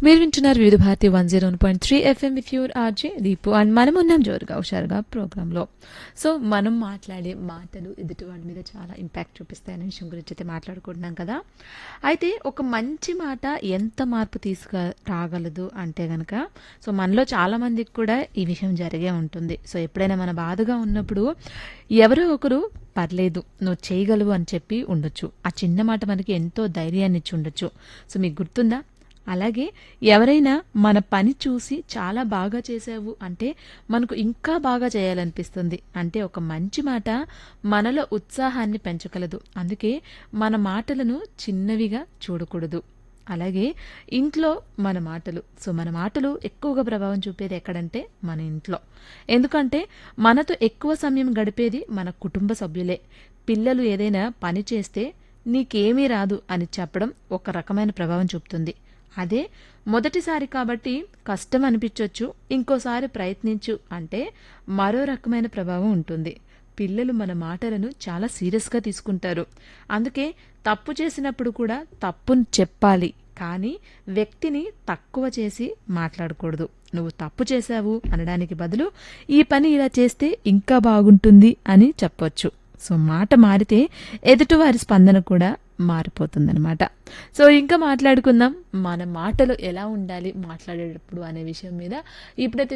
మీరు వింటున్నారు Vividh Bharati one zero point three FM with your RJ Deepu and మనం ఉన్నాం జోరుగా హుషారుగా ప్రోగ్రాంలో సో మనం మాట్లాడే మాటలు ఎదుటి వాళ్ళ మీద చాలా ఇంపాక్ట్ చూపిస్తాయనే విషయం గురించి అయితే మాట్లాడుకుంటున్నాం కదా అయితే ఒక మంచి మాట ఎంత మార్పు తీసుకు రాగలదు అంటే గనక సో మనలో చాలా మందికి కూడా ఈ విషయం జరిగే ఉంటుంది సో ఎప్పుడైనా మన బాధగా ఉన్నప్పుడు ఎవరో ఒకరు పర్లేదు నువ్వు చేయగలవు అని చెప్పి ఉండొచ్చు ఆ చిన్న మాట మనకి ఎంతో ధైర్యాన్ని ఇచ్చి ఉండొచ్చు సో మీకు గుర్తుందా అలాగే ఎవరైనా మన పని చూసి చాలా బాగా చేసావు అంటే మనకు ఇంకా బాగా చేయాలనిపిస్తుంది అంటే ఒక మంచి మాట మనలో ఉత్సాహాన్ని పెంచగలదు అందుకే మన మాటలను చిన్నవిగా చూడకూడదు అలాగే ఇంట్లో మన మాటలు సో మన మాటలు ఎక్కువగా ప్రభావం చూపేది ఎక్కడంటే మన ఇంట్లో ఎందుకంటే మనతో ఎక్కువ సమయం గడిపేది మన కుటుంబ సభ్యులే పిల్లలు ఏదైనా పని చేస్తే నీకేమీ రాదు అని చెప్పడం ఒక రకమైన ప్రభావం చూపుతుంది అదే మొదటిసారి కాబట్టి కష్టం అనిపించవచ్చు ఇంకోసారి ప్రయత్నించు అంటే మరో రకమైన ప్రభావం ఉంటుంది పిల్లలు మన మాటలను చాలా సీరియస్గా తీసుకుంటారు అందుకే తప్పు చేసినప్పుడు కూడా తప్పును చెప్పాలి కానీ వ్యక్తిని తక్కువ చేసి మాట్లాడకూడదు నువ్వు తప్పు చేశావు అనడానికి బదులు ఈ పని ఇలా చేస్తే ఇంకా బాగుంటుంది అని చెప్పొచ్చు సో మాట మారితే ఎదుటివారి స్పందన కూడా మారిపోతుందన్నమాట సో ఇంకా మాట్లాడుకుందాం మన మాటలు ఎలా ఉండాలి మాట్లాడేటప్పుడు అనే విషయం మీద ఇప్పుడైతే